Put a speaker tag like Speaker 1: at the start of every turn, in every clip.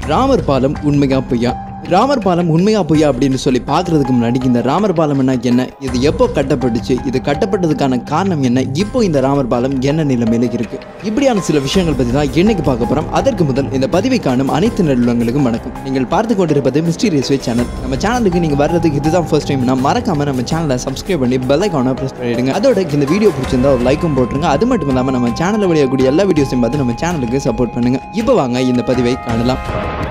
Speaker 1: ராமர் பாலம் உண்மையா பொய்யா ராமர் பாலம் உண்மையா பொய்யா அப்படின்னு சொல்லி பார்க்கறதுக்கு முன்னாடி இந்த ராமர் பாலம்னா என்ன இது எப்போ கட்டப்பட்டுச்சு இது கட்டப்பட்டதுக்கான காரணம் என்ன இப்போ இந்த ராமர் பாலம் என்ன நிலைமையில இருக்கு இப்படியான சில விஷயங்கள் பற்றி தான் இன்னைக்கு பார்க்க போறோம் அதற்கு முதல் இந்த பதிவை காணும் அனைத்து நல்லுள்ளங்களுக்கும் வணக்கம் நீங்கள் பார்த்து கொண்டிருப்பது மிஸ்டீரியஸ் வே சேனல் நம்ம சேனலுக்கு நீங்க வர்றதுக்கு இதுதான் ஃபர்ஸ்ட் டைம்னா மறக்காம நம்ம சேனலை சப்ஸ்கிரைப் பண்ணி பெல் ஐக்கானை ப்ரெஸ் பண்ணிடுங்க அதோட இந்த வீடியோ பிடிச்சிருந்தா ஒரு லைக்கும் போட்டுருங்க அது மட்டும் இல்லாமல் நம்ம சேனலில் வெளியாகக்கூடிய எல்லா வீடியோஸையும் பார்த்து நம்ம சேனலுக்கு சப்போர்ட் பண்ணுங்க இப்போ வாங்க இந்த பதிவை காணலாம்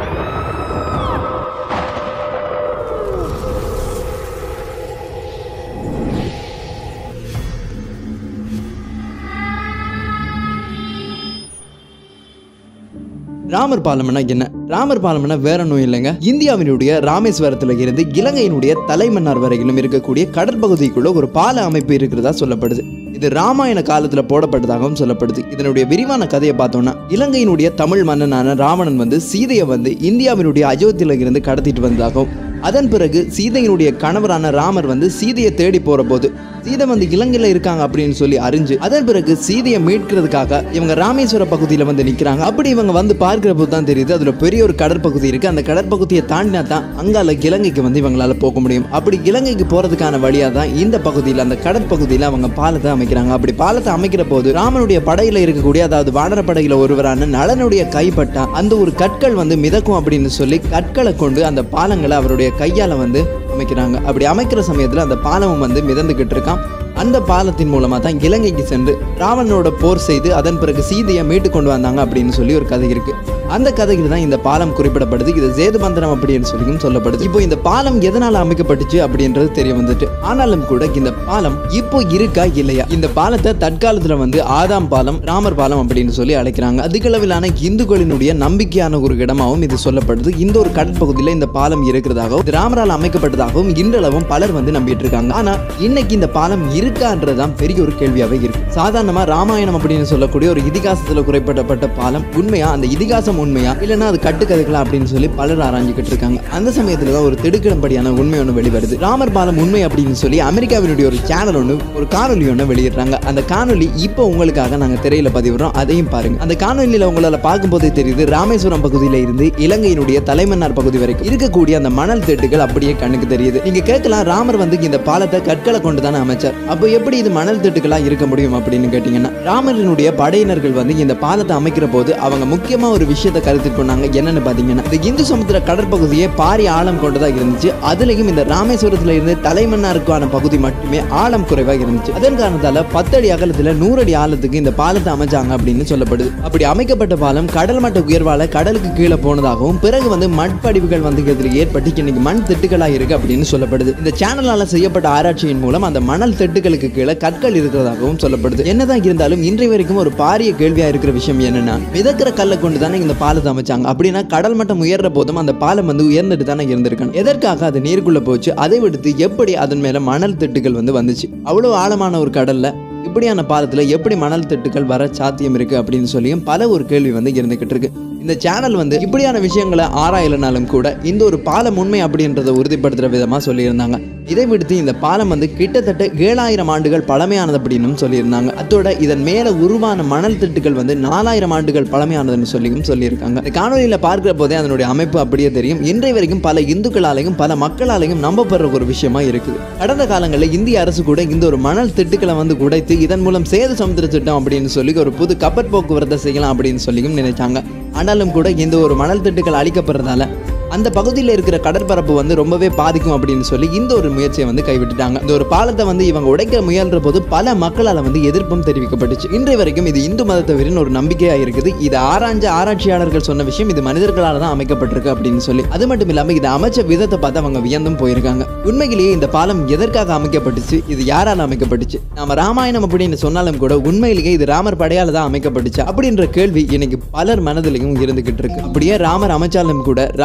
Speaker 1: ராமர் பாலம்னா என்ன ராமர் பாலம்னா வேற ஒன்றும் இல்லைங்க இந்தியாவினுடைய ராமேஸ்வரத்துல இருந்து இலங்கையினுடைய தலைமன்னார் வரையிலும் இருக்கக்கூடிய கடற்பகுதிக்குள்ள ஒரு பால அமைப்பு இருக்கிறதா சொல்லப்படுது இது ராமாயண காலத்துல போடப்பட்டதாகவும் சொல்லப்படுது இதனுடைய விரிவான கதையை பார்த்தோம்னா இலங்கையினுடைய தமிழ் மன்னனான ராவணன் வந்து சீதையை வந்து இந்தியாவினுடைய அயோத்தியில இருந்து கடத்திட்டு வந்ததாகவும் அதன் பிறகு சீதையினுடைய கணவரான ராமர் வந்து சீதையை தேடி போற போது சீதை வந்து இலங்கையில இருக்காங்க அப்படின்னு சொல்லி அறிஞ்சு அதன் பிறகு சீதையை மீட்கிறதுக்காக இவங்க ராமேஸ்வர பகுதியில வந்து நிக்கிறாங்க அப்படி இவங்க வந்து பார்க்கிற போது தான் தெரியுது அதுல பெரிய ஒரு கடற்பகுதி இருக்கு அந்த கடற்பகுதியை தாண்டினா தான் அங்கால இலங்கைக்கு வந்து இவங்களால போக முடியும் அப்படி இலங்கைக்கு போறதுக்கான வழியா தான் இந்த பகுதியில் அந்த கடற்பகுதியில அவங்க பாலத்தை அமைக்கிறாங்க அப்படி பாலத்தை அமைக்கிற போது ராமனுடைய படையில இருக்கக்கூடிய அதாவது வானர படையில ஒருவரான நலனுடைய கைப்பட்டா அந்த ஒரு கற்கள் வந்து மிதக்கும் அப்படின்னு சொல்லி கற்களை கொண்டு அந்த பாலங்களை அவருடைய கையால வந்து அமைக்கிறாங்க அப்படி அமைக்கிற சமயத்துல அந்த பாலமும் வந்து மிதந்துகிட்டு இருக்கான் அந்த பாலத்தின் மூலமா தான் இலங்கைக்கு சென்று ராவணனோட போர் செய்து அதன் பிறகு சீதையை மீட்டு கொண்டு வந்தாங்க அப்படின்னு சொல்லி ஒரு கதை இருக்கு அந்த கதையில் தான் இந்த பாலம் குறிப்பிடப்படுது இது சேதுபந்தரம் அப்படின்னு சொல்லியும் சொல்லப்படுது இப்போ இந்த பாலம் எதனால அமைக்கப்பட்டுச்சு அப்படின்றது தெரிய வந்துட்டு ஆனாலும் கூட இந்த பாலம் இப்போ இருக்கா இல்லையா இந்த பாலத்தை தற்காலத்துல வந்து ஆதாம் பாலம் ராமர் பாலம் அப்படின்னு சொல்லி அழைக்கிறாங்க அதிகளவிலான இந்துக்களினுடைய நம்பிக்கையான ஒரு இடமாகவும் இது சொல்லப்படுது இந்த ஒரு கடற்பகுதியில் இந்த பாலம் இருக்கிறதாகவும் இது ராமரால் அமைக்கப்பட்டதாகவும் இன்றளவும் பலர் வந்து நம்பிட்டு இருக்காங்க ஆனா இன்னைக்கு இந்த பாலம் இருக்கான்றதுதான் பெரிய ஒரு கேள்வியாவே இருக்கு சாதாரணமா ராமாயணம் அப்படின்னு சொல்லக்கூடிய ஒரு இதிகாசத்துல குறைப்படப்பட்ட பாலம் உண்மையா அந்த இதிகாசம் உண்மையா இல்லைன்னா அது கட்டுக்கதைகளா அப்படின்னு சொல்லி பலர் ஆராய்ஞ்சிக்கிட்டு இருக்காங்க அந்த சமயத்துல தான் ஒரு திடுக்கிடம்படியான உண்மை ஒன்று வெளிவருது ராமர் பாலம் உண்மை அப்படின்னு சொல்லி அமெரிக்காவினுடைய ஒரு சேனல் ஒன்று ஒரு காணொலி ஒன்று வெளியிடுறாங்க அந்த காணொலி இப்போ உங்களுக்காக நாங்க திரையில பதிவிடுறோம் அதையும் பாருங்க அந்த காணொலியில உங்களால பார்க்கும்போதே தெரியுது ராமேஸ்வரம் பகுதியில இருந்து இலங்கையினுடைய தலைமன்னார் பகுதி வரைக்கும் இருக்கக்கூடிய அந்த மணல் திட்டுகள் அப்படியே கண்ணுக்கு தெரியுது நீங்க கேட்கலாம் ராமர் வந்து இந்த பாலத்தை கற்களை கொண்டு தானே அமைச்சார் அப்போ எப்படி இது மணல் திட்டுகளா இருக்க முடியும் அப்படின்னு கேட்டீங்கன்னா ராமரினுடைய படையினர்கள் வந்து இந்த பாலத்தை அமைக்கிற போது அவங்க முக்கியமா ஒரு விஷயத்தை கருத்தில் கொண்டாங்க என்னன்னு பாத்தீங்கன்னா இந்த இந்து சமுத்திர கடற்பகுதியே பாரி ஆழம் கொண்டதா இருந்துச்சு அதுலயும் இந்த ராமேஸ்வரத்துல இருந்து தலைமன்னாருக்கான பகுதி மட்டுமே ஆழம் குறைவாக இருந்துச்சு அதன் காரணத்தால பத்தடி அகலத்துல நூறு அடி ஆழத்துக்கு இந்த பாலத்தை அமைச்சாங்க அப்படின்னு சொல்லப்படுது அப்படி அமைக்கப்பட்ட பாலம் கடல் மட்ட உயர்வால கடலுக்கு கீழே போனதாகவும் பிறகு வந்து மண்படிவுகள் வந்து இதில் ஏற்பட்டு இன்னைக்கு மண் திட்டுகளா இருக்கு அப்படின்னு சொல்லப்படுது இந்த சேனலால செய்யப்பட்ட ஆராய்ச்சியின் மூலம் அந்த மணல் திட்டுகளுக்கு கீழே கற்கள் இருக்கிறதாகவும் சொல்லப்படுது என்னதான் இருந்தாலும் இன்றைய வரைக்கும் ஒரு பாரிய கேள்வியா இருக்கிற விஷயம் என்னன்னா மிதக்கிற கல்லை கொண்டு தானே இந்த பாலத்தை அமைச்சாங்க அப்படின்னா கடல் மட்டம் உயர்ற போதும் அந்த பாலம் வந்து உயர்ந்துட்டு தானே இருந்திருக்கணும் எதற்காக அது நீருக்குள்ள போச்சு அதை விடுத்து எப்படி அதன் மேல மணல் திட்டுகள் வந்து வந்துச்சு அவ்வளவு ஆழமான ஒரு கடல்ல இப்படியான பாலத்துல எப்படி மணல் திட்டுகள் வர சாத்தியம் இருக்கு அப்படின்னு சொல்லியும் பல ஒரு கேள்வி வந்து இருந்துகிட்டு இருக்கு இந்த சேனல் வந்து இப்படியான விஷயங்களை ஆராயலனாலும் கூட இந்த ஒரு பாலம் உண்மை அப்படின்றத உறுதிப்படுத்துற விதமா சொல்லியிருந்தாங்க இதை விடுத்து இந்த பாலம் வந்து கிட்டத்தட்ட ஏழாயிரம் ஆண்டுகள் பழமையானது அப்படின்னு சொல்லியிருந்தாங்க அதோட இதன் மேல உருவான மணல் திட்டுகள் வந்து நாலாயிரம் ஆண்டுகள் பழமையானதுன்னு சொல்லியும் சொல்லியிருக்காங்க இந்த காணொலியில பார்க்கிற போதே அதனுடைய அமைப்பு அப்படியே தெரியும் இன்றைய வரைக்கும் பல இந்துக்களாலையும் பல மக்களாலையும் நம்பப்படுற ஒரு விஷயமா இருக்குது கடந்த காலங்களில் இந்திய அரசு கூட இந்த ஒரு மணல் திட்டுக்களை வந்து குடைத்து இதன் மூலம் சேது சமுத்திர திட்டம் அப்படின்னு சொல்லி ஒரு புது கப்பற் போக்குவரத்தை செய்யலாம் அப்படின்னு சொல்லியும் நினைச்சாங்க ஆனாலும் கூட இந்த ஒரு மணல் திட்டுகள் அழிக்கப்படுறதால அந்த பகுதியில் இருக்கிற கடற்பரப்பு வந்து ரொம்பவே பாதிக்கும் அப்படின்னு சொல்லி இந்த ஒரு முயற்சியை வந்து கைவிட்டுட்டாங்க இந்த ஒரு பாலத்தை வந்து இவங்க உடைக்க முயன்ற போது பல மக்களால் வந்து எதிர்ப்பும் தெரிவிக்கப்பட்டுச்சு இன்றைய வரைக்கும் இது இந்து மதத்தவரின் ஒரு நம்பிக்கையாக இருக்குது இது ஆராய்ஞ்ச ஆராய்ச்சியாளர்கள் சொன்ன விஷயம் இது மனிதர்களால் தான் அமைக்கப்பட்டிருக்கு அப்படின்னு சொல்லி அது மட்டும் இல்லாமல் இதை அமைச்ச விதத்தை பார்த்து அவங்க வியந்தும் போயிருக்காங்க உண்மையிலேயே இந்த பாலம் எதற்காக அமைக்கப்பட்டுச்சு இது யாரால் அமைக்கப்பட்டுச்சு நாம ராமாயணம் அப்படின்னு சொன்னாலும் கூட உண்மையிலேயே இது ராமர் படையால தான் அமைக்கப்பட்டுச்சு அப்படின்ற கேள்வி இன்னைக்கு பலர் மனதிலையும் இருந்துகிட்டு இருக்கு அப்படியே ராமர் அமைச்சாலும் கூட ராமர் வந்து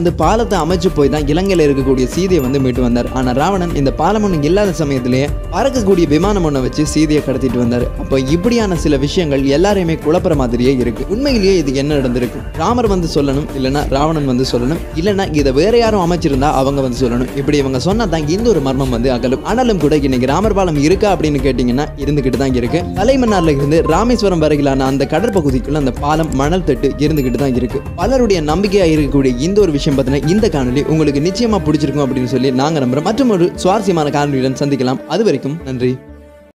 Speaker 1: வந்து பாலத்தை அமைச்சு போய் தான் இலங்கையில இருக்கக்கூடிய சீதையை வந்து மீட்டு வந்தார் ஆனா ராவணன் இந்த பாலம் ஒன்று இல்லாத சமயத்திலேயே பறக்கக்கூடிய விமானம் ஒன்றை வச்சு சீதையை கடத்திட்டு வந்தார் அப்போ இப்படியான சில விஷயங்கள் எல்லாரையுமே குழப்புற மாதிரியே இருக்கு உண்மையிலேயே இது என்ன நடந்திருக்கு ராமர் வந்து சொல்லணும் இல்லைன்னா ராவணன் வந்து சொல்லணும் இல்லைன்னா இதை வேற யாரும் அமைச்சிருந்தா அவங்க வந்து சொல்லணும் இப்படி இவங்க சொன்னா தான் இந்த ஒரு மர்மம் வந்து அகலும் ஆனாலும் கூட இன்னைக்கு ராமர் பாலம் இருக்கா அப்படின்னு கேட்டிங்கன்னா இருந்துகிட்டு தான் இருக்கு தலைமன்னார்ல இருந்து ராமேஸ்வரம் வரையிலான அந்த கடற்பகுதிக்குள்ள அந்த பாலம் மணல் தட்டு இருந்துகிட்டு தான் இருக்கு பலருடைய நம்பிக்கையா இருக்கக்கூடிய இந்த ஒரு விஷயம் பார்த்தீங்கன்னா இந்த காணொலி உங்களுக்கு நிச்சயமா பிடிச்சிருக்கும் அப்படின்னு சொல்லி நாங்க நம்புறோம் மற்றும் ஒரு சுவாரஸ்யமான காணொலியுடன் சந்திக்கலாம் அது வரைக்கும் நன்றி